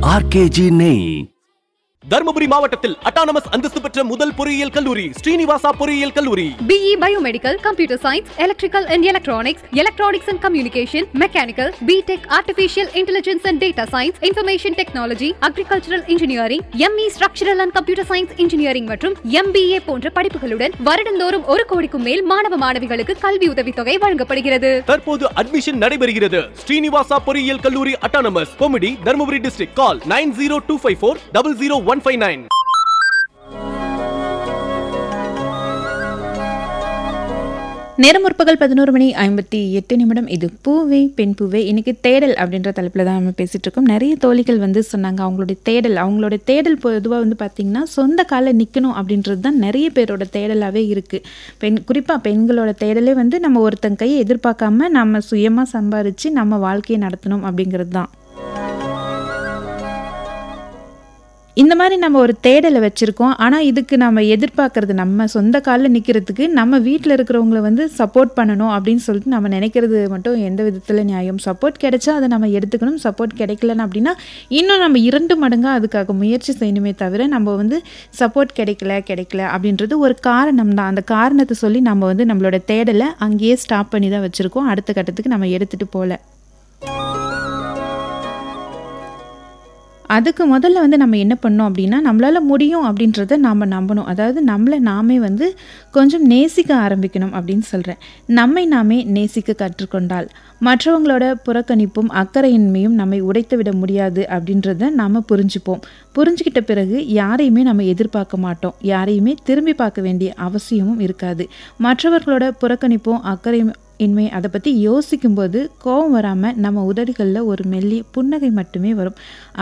RKG நெய் தருமபுரி மாவட்டத்தில் autonomous அந்தஸ்து பெற்ற முதல் பொறியியல் கல்லூரி ஸ்ரீனிவாசா பொறியியல் கல்லூரி BE Biomedical, Computer Science, Electrical and Electronics, Electronics and Communication, Mechanical, B.Tech Artificial Intelligence and Data Science, Information Technology, Agricultural Engineering, ME Structural and Computer Science Engineering மற்றும் MBA போன்ற படிப்புகளுடன் வருடந்தோறும் ஒரு கோடிக்கும் மேல் மாணவ மாணவிகளுக்கு கல்வி உதவித்தொகை வழங்கப்படுகிறது தற்போது அட்மிஷன் நடைபெறுகிறது ஸ்ரீனிவாசா பொறியியல் கல்லூரி அட்டானமஸ் கொமிடி Dharmapuri district call nine zero two five four double zero one five nine நேரம் முற்பகல் பதினோரு மணி ஐம்பத்தி எட்டு நிமிடம் இது பூவே பெண் பூவே இன்னைக்கு தேடல் அப்படின்ற தலைப்பில் தான் நம்ம பேசிட்டு இருக்கோம் நிறைய தோழிகள் வந்து சொன்னாங்க அவங்களுடைய தேடல் அவங்களுடைய தேடல் பொதுவாக வந்து பார்த்திங்கன்னா சொந்த காலில் நிற்கணும் அப்படின்றது தான் நிறைய பேரோட தேடலாகவே இருக்குது பெண் குறிப்பாக பெண்களோட தேடலே வந்து நம்ம ஒருத்தன் கையை எதிர்பார்க்காம நம்ம சுயமாக சம்பாரித்து நம்ம வாழ்க்கையை நடத்தணும் அப்படிங்கிறது தான் இந்த மாதிரி நம்ம ஒரு தேடலை வச்சுருக்கோம் ஆனால் இதுக்கு நம்ம எதிர்பார்க்கறது நம்ம சொந்த காலில் நிற்கிறதுக்கு நம்ம வீட்டில் இருக்கிறவங்கள வந்து சப்போர்ட் பண்ணணும் அப்படின்னு சொல்லிட்டு நம்ம நினைக்கிறது மட்டும் எந்த விதத்தில் நியாயம் சப்போர்ட் கிடைச்சா அதை நம்ம எடுத்துக்கணும் சப்போர்ட் கிடைக்கலன்னு அப்படின்னா இன்னும் நம்ம இரண்டு மடங்காக அதுக்காக முயற்சி செய்யணுமே தவிர நம்ம வந்து சப்போர்ட் கிடைக்கல கிடைக்கல அப்படின்றது ஒரு காரணம் தான் அந்த காரணத்தை சொல்லி நம்ம வந்து நம்மளோட தேடலை அங்கேயே ஸ்டாப் பண்ணி தான் வச்சுருக்கோம் அடுத்த கட்டத்துக்கு நம்ம எடுத்துகிட்டு போகல அதுக்கு முதல்ல வந்து நம்ம என்ன பண்ணோம் அப்படின்னா நம்மளால் முடியும் அப்படின்றத நாம் நம்பணும் அதாவது நம்மளை நாமே வந்து கொஞ்சம் நேசிக்க ஆரம்பிக்கணும் அப்படின்னு சொல்கிறேன் நம்மை நாமே நேசிக்க கற்றுக்கொண்டால் மற்றவங்களோட புறக்கணிப்பும் அக்கறையின்மையும் நம்மை உடைத்து விட முடியாது அப்படின்றத நாம் புரிஞ்சுப்போம் புரிஞ்சுக்கிட்ட பிறகு யாரையுமே நம்ம எதிர்பார்க்க மாட்டோம் யாரையுமே திரும்பி பார்க்க வேண்டிய அவசியமும் இருக்காது மற்றவர்களோட புறக்கணிப்பும் அக்கறையும் இன்மை அதை பற்றி யோசிக்கும்போது கோபம் வராமல் நம்ம உதடுகளில் ஒரு மெல்லிய புன்னகை மட்டுமே வரும்